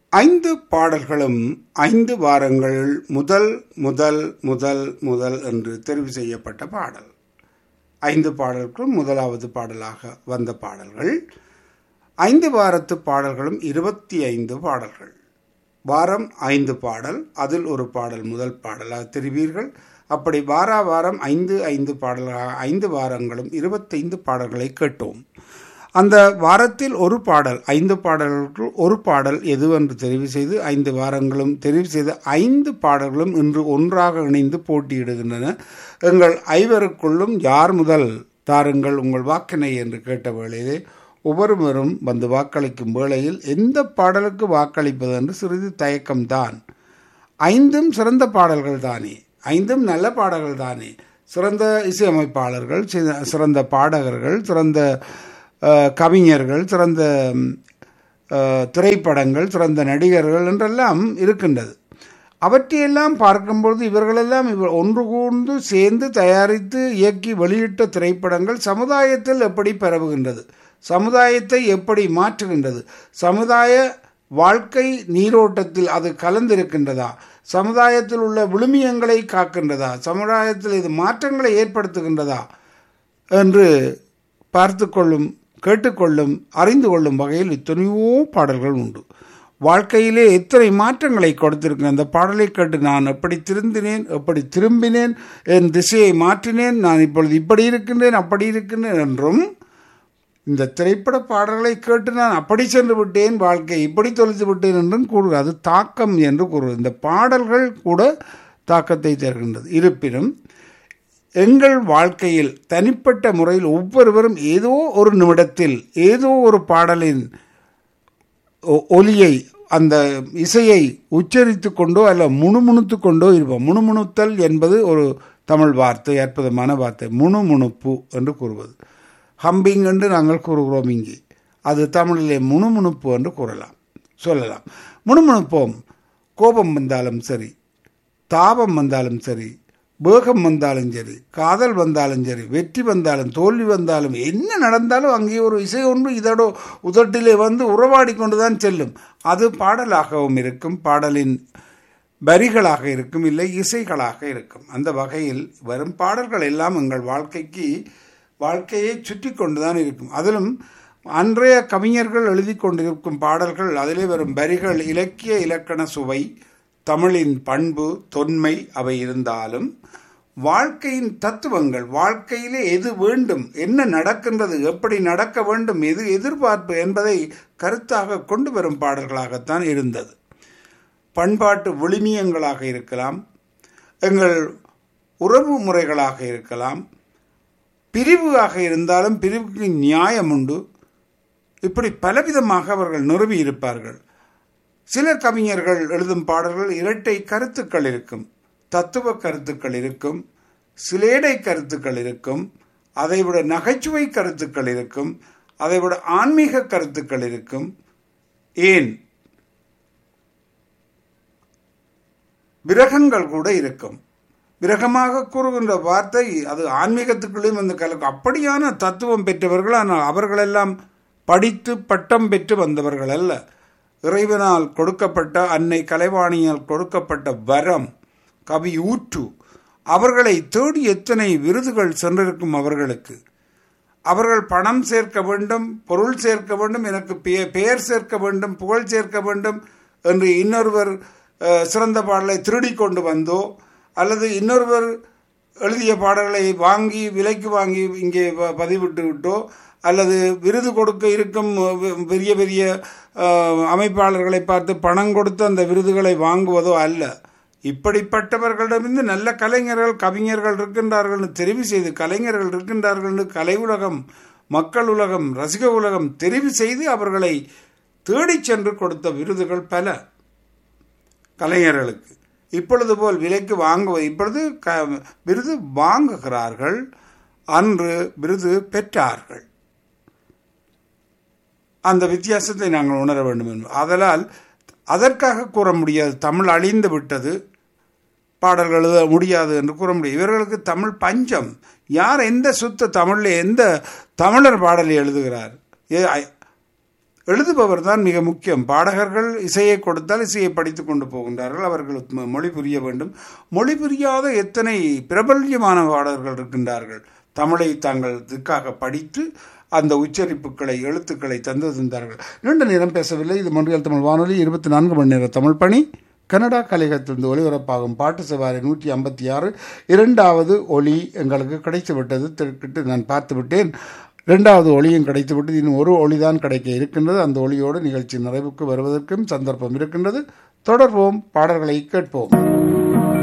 ஐந்து பாடல்களும் ஐந்து வாரங்கள் முதல் முதல் முதல் முதல் என்று தெரிவு செய்யப்பட்ட பாடல் ஐந்து பாடல்களும் முதலாவது பாடலாக வந்த பாடல்கள் ஐந்து வாரத்து பாடல்களும் இருபத்தி ஐந்து பாடல்கள் வாரம் ஐந்து பாடல் அதில் ஒரு பாடல் முதல் பாடலாக தெரிவீர்கள் அப்படி வாரா வாரம் ஐந்து ஐந்து பாடல்களாக ஐந்து வாரங்களும் இருபத்தைந்து பாடல்களை கேட்டோம் அந்த வாரத்தில் ஒரு பாடல் ஐந்து பாடல்களுக்குள் ஒரு பாடல் எதுவென்று தெரிவு செய்து ஐந்து வாரங்களும் தெரிவு செய்த ஐந்து பாடல்களும் இன்று ஒன்றாக இணைந்து போட்டியிடுகின்றன எங்கள் ஐவருக்குள்ளும் யார் முதல் தாருங்கள் உங்கள் வாக்கினை என்று கேட்ட வேளையிலே ஒவ்வொருவரும் வந்து வாக்களிக்கும் வேளையில் எந்த பாடலுக்கு வாக்களிப்பது என்று சிறிது தயக்கம்தான் ஐந்தும் சிறந்த பாடல்கள் தானே ஐந்தும் நல்ல பாடல்கள் தானே சிறந்த இசையமைப்பாளர்கள் சிறந்த பாடகர்கள் சிறந்த கவிஞர்கள் சிறந்த திரைப்படங்கள் சிறந்த நடிகர்கள் என்றெல்லாம் இருக்கின்றது அவற்றையெல்லாம் பார்க்கும்பொழுது இவர்களெல்லாம் இவர் ஒன்று கூர்ந்து சேர்ந்து தயாரித்து இயக்கி வெளியிட்ட திரைப்படங்கள் சமுதாயத்தில் எப்படி பரவுகின்றது சமுதாயத்தை எப்படி மாற்றுகின்றது சமுதாய வாழ்க்கை நீரோட்டத்தில் அது கலந்திருக்கின்றதா சமுதாயத்தில் உள்ள விழுமியங்களை காக்கின்றதா சமுதாயத்தில் இது மாற்றங்களை ஏற்படுத்துகின்றதா என்று பார்த்து கொள்ளும் கேட்டுக்கொள்ளும் அறிந்து கொள்ளும் வகையில் எத்தனையோ பாடல்கள் உண்டு வாழ்க்கையிலே எத்தனை மாற்றங்களை கொடுத்திருக்கிறேன் அந்த பாடலை கேட்டு நான் எப்படி திருந்தினேன் எப்படி திரும்பினேன் என் திசையை மாற்றினேன் நான் இப்பொழுது இப்படி இருக்கின்றேன் அப்படி இருக்கின்றேன் என்றும் இந்த திரைப்பட பாடல்களை கேட்டு நான் அப்படி சென்று விட்டேன் வாழ்க்கை இப்படி தொலைத்து விட்டேன் என்றும் கூறு அது தாக்கம் என்று கூறுவது இந்த பாடல்கள் கூட தாக்கத்தை தருகின்றது இருப்பினும் எங்கள் வாழ்க்கையில் தனிப்பட்ட முறையில் ஒவ்வொருவரும் ஏதோ ஒரு நிமிடத்தில் ஏதோ ஒரு பாடலின் ஒலியை அந்த இசையை உச்சரித்து கொண்டோ அல்ல முணுமுணுத்து கொண்டோ இருப்போம் முணுமுணுத்தல் என்பது ஒரு தமிழ் வார்த்தை அற்புதமான வார்த்தை முணுமுணுப்பு என்று கூறுவது ஹம்பிங் என்று நாங்கள் கூறுகிறோம் இங்கே அது தமிழிலே முணுமுணுப்பு என்று கூறலாம் சொல்லலாம் முணுமுணுப்போம் கோபம் வந்தாலும் சரி தாபம் வந்தாலும் சரி வேகம் வந்தாலும் சரி காதல் வந்தாலும் சரி வெற்றி வந்தாலும் தோல்வி வந்தாலும் என்ன நடந்தாலும் அங்கே ஒரு இசை ஒன்று இதோட உதட்டிலே வந்து உறவாடி கொண்டுதான் செல்லும் அது பாடலாகவும் இருக்கும் பாடலின் வரிகளாக இருக்கும் இல்லை இசைகளாக இருக்கும் அந்த வகையில் வரும் பாடல்கள் எல்லாம் எங்கள் வாழ்க்கைக்கு வாழ்க்கையை சுற்றி கொண்டுதான் இருக்கும் அதிலும் அன்றைய கவிஞர்கள் எழுதி கொண்டிருக்கும் பாடல்கள் அதிலே வரும் வரிகள் இலக்கிய இலக்கண சுவை தமிழின் பண்பு தொன்மை அவை இருந்தாலும் வாழ்க்கையின் தத்துவங்கள் வாழ்க்கையிலே எது வேண்டும் என்ன நடக்கின்றது எப்படி நடக்க வேண்டும் எது எதிர்பார்ப்பு என்பதை கருத்தாக கொண்டு வரும் பாடல்களாகத்தான் இருந்தது பண்பாட்டு விழுமியங்களாக இருக்கலாம் எங்கள் உறவு முறைகளாக இருக்கலாம் பிரிவாக இருந்தாலும் பிரிவுக்கு நியாயம் உண்டு இப்படி பலவிதமாக அவர்கள் நிறுவி இருப்பார்கள் சிலர் கவிஞர்கள் எழுதும் பாடல்கள் இரட்டை கருத்துக்கள் இருக்கும் தத்துவ கருத்துக்கள் இருக்கும் சிலேடை கருத்துக்கள் இருக்கும் அதைவிட நகைச்சுவை கருத்துக்கள் இருக்கும் அதைவிட ஆன்மீக கருத்துக்கள் இருக்கும் ஏன் விரகங்கள் கூட இருக்கும் விரகமாக கூறுகின்ற வார்த்தை அது ஆன்மீகத்துக்குள்ளேயும் வந்து கலக்கும் அப்படியான தத்துவம் பெற்றவர்கள் ஆனால் அவர்களெல்லாம் படித்து பட்டம் பெற்று வந்தவர்கள் அல்ல இறைவனால் கொடுக்கப்பட்ட அன்னை கலைவாணியால் கொடுக்கப்பட்ட வரம் கவி ஊற்று அவர்களை தேடி எத்தனை விருதுகள் சென்றிருக்கும் அவர்களுக்கு அவர்கள் பணம் சேர்க்க வேண்டும் பொருள் சேர்க்க வேண்டும் எனக்கு பெயர் சேர்க்க வேண்டும் புகழ் சேர்க்க வேண்டும் என்று இன்னொருவர் சிறந்த பாடலை திருடி கொண்டு வந்தோ அல்லது இன்னொருவர் எழுதிய பாடல்களை வாங்கி விலைக்கு வாங்கி இங்கே பதிவிட்டு விட்டோ அல்லது விருது கொடுக்க இருக்கும் பெரிய பெரிய அமைப்பாளர்களை பார்த்து பணம் கொடுத்து அந்த விருதுகளை வாங்குவதோ அல்ல இப்படிப்பட்டவர்களிடமிருந்து நல்ல கலைஞர்கள் கவிஞர்கள் இருக்கின்றார்கள் தெரிவு செய்து கலைஞர்கள் இருக்கின்றார்கள் கலை உலகம் மக்கள் உலகம் ரசிக உலகம் தெரிவு செய்து அவர்களை தேடிச் சென்று கொடுத்த விருதுகள் பல கலைஞர்களுக்கு இப்பொழுது போல் விலைக்கு வாங்குவது இப்பொழுது க விருது வாங்குகிறார்கள் அன்று விருது பெற்றார்கள் அந்த வித்தியாசத்தை நாங்கள் உணர வேண்டும் என்பது அதனால் அதற்காக கூற முடியாது தமிழ் அழிந்து விட்டது பாடல்கள் எழுத முடியாது என்று கூற முடியும் இவர்களுக்கு தமிழ் பஞ்சம் யார் எந்த சுத்த தமிழில் எந்த தமிழர் பாடலை எழுதுகிறார் எழுதுபவர் தான் மிக முக்கியம் பாடகர்கள் இசையை கொடுத்தால் இசையை படித்து கொண்டு போகின்றார்கள் அவர்கள் ம- மொழி புரிய வேண்டும் மொழி புரியாத எத்தனை பிரபல்யமான பாடகர்கள் இருக்கின்றார்கள் தமிழை தாங்கள் இதுக்காக படித்து அந்த உச்சரிப்புகளை எழுத்துக்களை தந்து தந்தார்கள் நீண்ட நேரம் பேசவில்லை இது மொன்றியல் தமிழ் வானொலி இருபத்தி நான்கு மணி நேர தமிழ் பணி கனடா கலையகத்திலிருந்து ஒளிபரப்பாகும் பாட்டு சவாரி நூற்றி ஐம்பத்தி ஆறு இரண்டாவது ஒளி எங்களுக்கு கிடைத்து விட்டது திடுக்கிட்டு நான் பார்த்து விட்டேன் இரண்டாவது ஒளியும் கிடைத்து விட்டது இன்னும் ஒரு ஒளிதான் கிடைக்க இருக்கின்றது அந்த ஒளியோடு நிகழ்ச்சி நிறைவுக்கு வருவதற்கும் சந்தர்ப்பம் இருக்கின்றது தொடர்வோம் பாடல்களை கேட்போம்